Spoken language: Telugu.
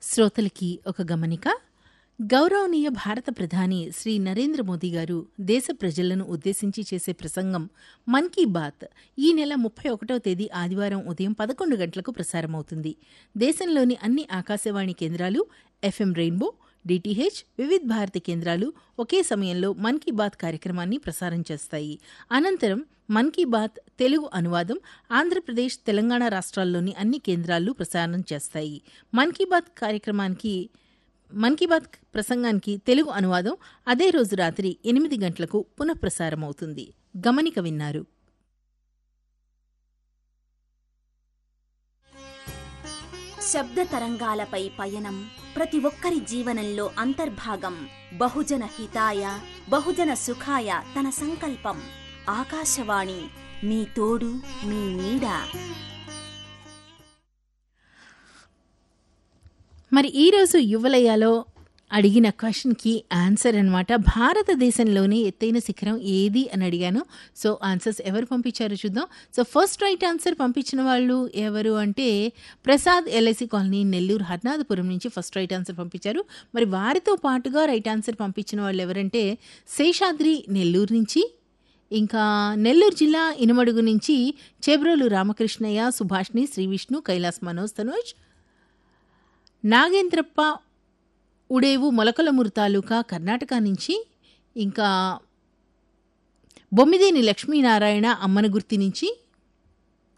శ్రోతలకి ఒక గమనిక గౌరవనీయ భారత ప్రధాని శ్రీ నరేంద్ర మోదీ గారు దేశ ప్రజలను ఉద్దేశించి చేసే ప్రసంగం మన్ కీ బాత్ ఈ నెల ముప్పై ఒకటవ తేదీ ఆదివారం ఉదయం పదకొండు గంటలకు ప్రసారమవుతుంది దేశంలోని అన్ని ఆకాశవాణి కేంద్రాలు FM rainbow DTH Vividh Bharati కేంద్రాలు ఒకే సమయంలో మన్ కీ బాత్ కార్యక్రమాన్ని ప్రసారం చేస్తాయి అనంతరం మన్ కీ బాత్ తెలుగు అనువాదం ఆంధ్రప్రదేశ్ తెలంగాణ రాష్ట్రాల్లోని అన్ని కేంద్రాలు ప్రసారం చేస్తాయి మన్ కీ బాత్ కార్యక్రమానికి మన్ కీ బాత్ ప్రసంగానికి తెలుగు అనువాదం అదే రోజు రాత్రి ఎనిమిది గంటలకు పునఃప్రసారమవుతుంది గమనిక విన్నారు శబ్ద తరంగాలపై పయనం ప్రతి ఒక్కరి జీవనంలో అంతర్భాగం బహుజన హితాయ బహుజన సుఖాయ తన సంకల్పం ఆకాశవాణి మీ తోడు మీ నీడ మరి ఈరోజు యువలయాలో అడిగిన క్వశ్చన్కి ఆన్సర్ అనమాట భారతదేశంలోనే ఎత్తైన శిఖరం ఏది అని అడిగాను సో ఆన్సర్స్ ఎవరు పంపించారో చూద్దాం సో ఫస్ట్ రైట్ ఆన్సర్ పంపించిన వాళ్ళు ఎవరు అంటే ప్రసాద్ ఎల్ఐసి కాలనీ నెల్లూరు హర్నాథపురం నుంచి ఫస్ట్ రైట్ ఆన్సర్ పంపించారు మరి వారితో పాటుగా రైట్ ఆన్సర్ పంపించిన వాళ్ళు ఎవరంటే శేషాద్రి నెల్లూరు నుంచి ఇంకా నెల్లూరు జిల్లా ఇనుమడుగు నుంచి చెబ్రోలు రామకృష్ణయ్య సుభాష్ని శ్రీ విష్ణు కైలాస్ మనోజ్ తనోజ్ నాగేంద్రప్ప ఉడేవు మొలకలమూరు తాలూకా కర్ణాటక నుంచి ఇంకా బొమ్మిదేని లక్ష్మీనారాయణ అమ్మనగుర్తి నుంచి